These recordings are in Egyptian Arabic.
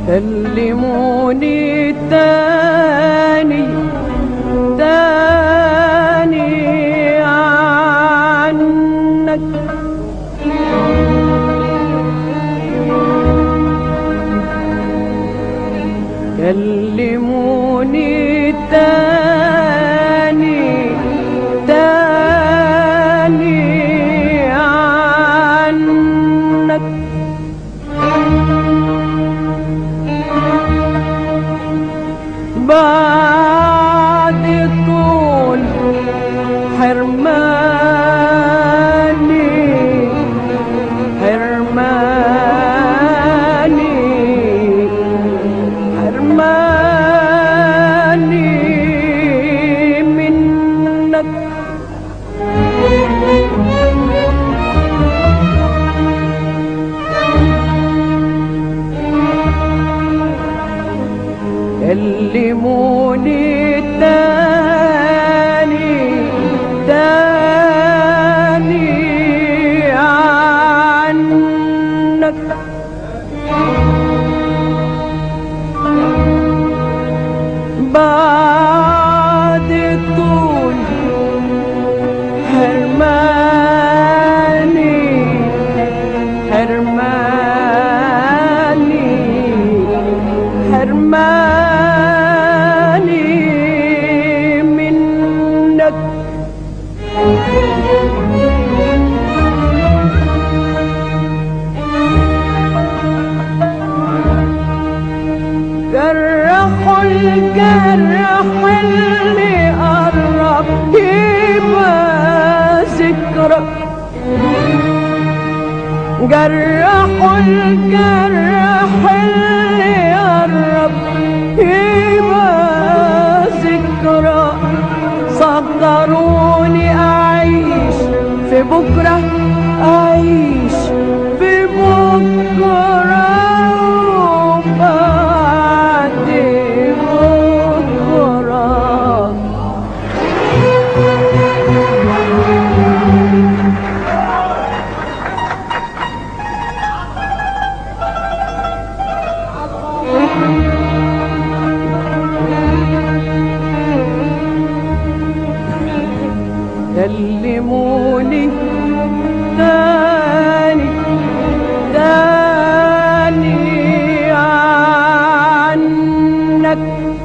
كلموني تاني تاني عنك كلموني تاني تاني عنك بعد طول حرماني حرماني حرماني منك كلموني تاني تاني عنك بعد طول حرماني حرماني حرماني منك جرحوا الجرح اللي قرب يبقى ذكرى جرحوا الجرح اللي قرب يبقى ذكرى صدروني أعيش في بكرة أعيش في بكرة وبعد بكرة كلموني تاني تاني عنك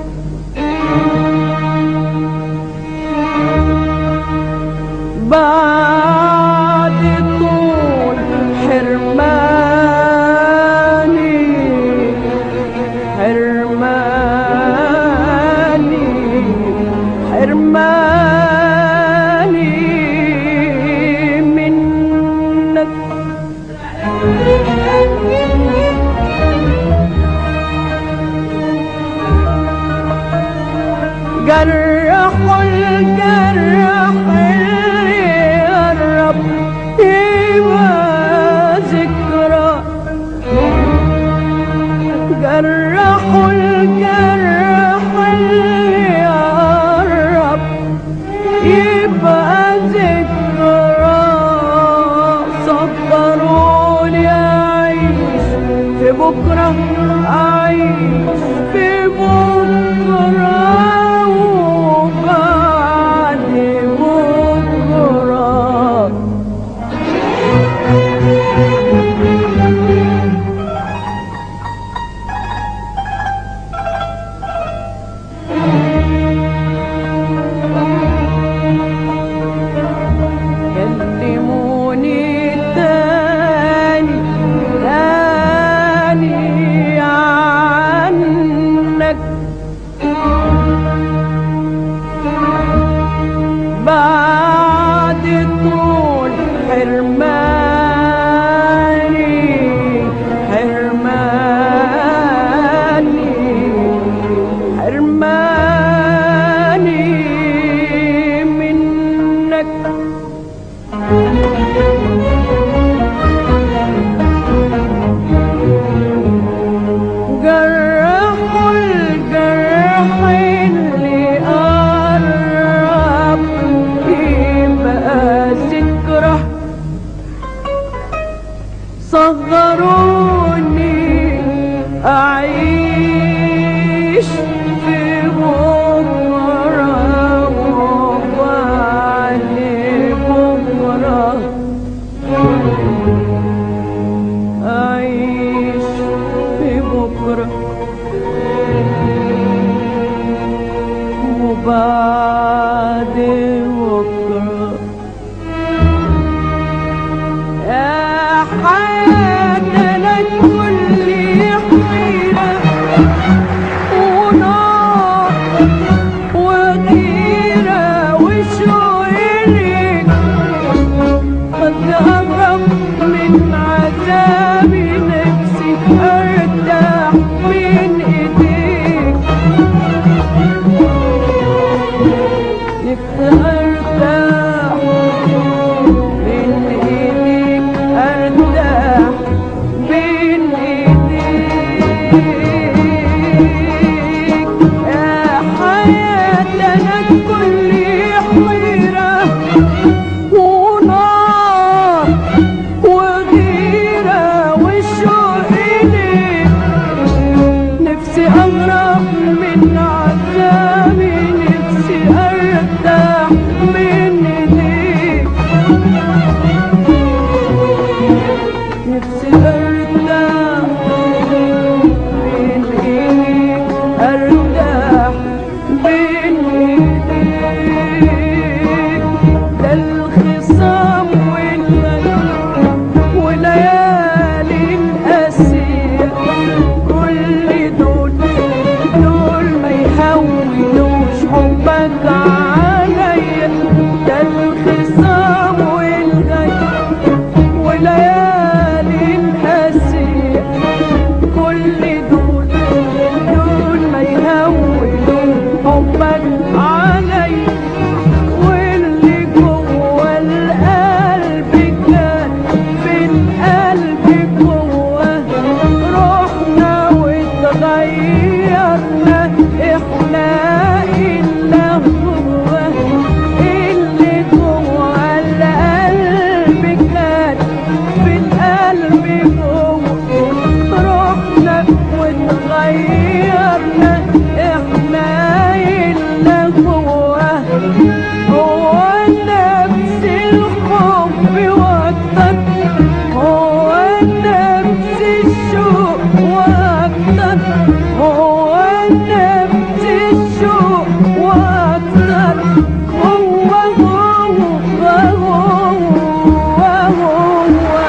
بعد طول حرماني حرماني حرماني منك جرحوا الجرح اللي قرب يبقى ذكرى جرحوا الجرح اللي قرب يبقى ذكرى صبروني أعيش في بكرة أعيش في بكرة وبعد بكرة كلموني تاني تاني عنك بعد طول حرماني حرماني حرماني منك جرحوا الجرح اللي قرب يبقى ذكرى صغروني أعيش عايش في بكرة وبعد بكرة أعيش في بكرة وبعد بكرة يا حياتنا كل حيرة ونار وغيرة وشويلك قد أهرب من عذابي نفسي أرتاح من إيديك نفسي أرتاح من إيديك أرتاح بين إيديك يا حياتنا كل حيرة ونار وغيرة والشوق إليك نفسي أهرب من عذابي نفسي أرتاح من إيديك نفسي أرتاح بين إيديك أرتاح بين إيديك ده الخصام والغدر وليالي القاسية كل دول دول ما يحولوش حبك عليا ده الخصام والغدر وليالي القاسية كل دول دول ما يهونوا حبك علي واللي جوه القلب كان في القلب جوه روحنا واتغيرنا احنا الا هو اللي جوه القلب كان في القلب جوه روحنا واتغيرنا احنا الا هو هو نفس الحب واكتر هو نفس الشوق واكتر هو نفس الشوق واكتر هو هو هو هو هو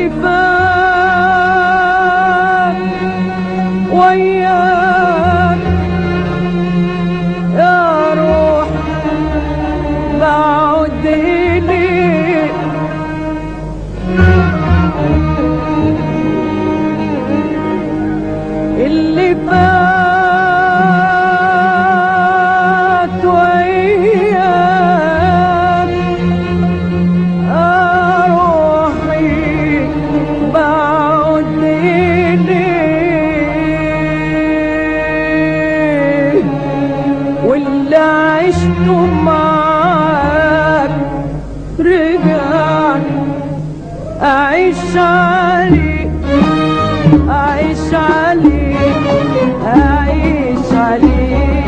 اللي فات وياك يا روح بعد ليك اللي فات وياك روحي بعد ليه واللي عشته معاك رجع أعيش عليك أعيش عليك أعيش عليك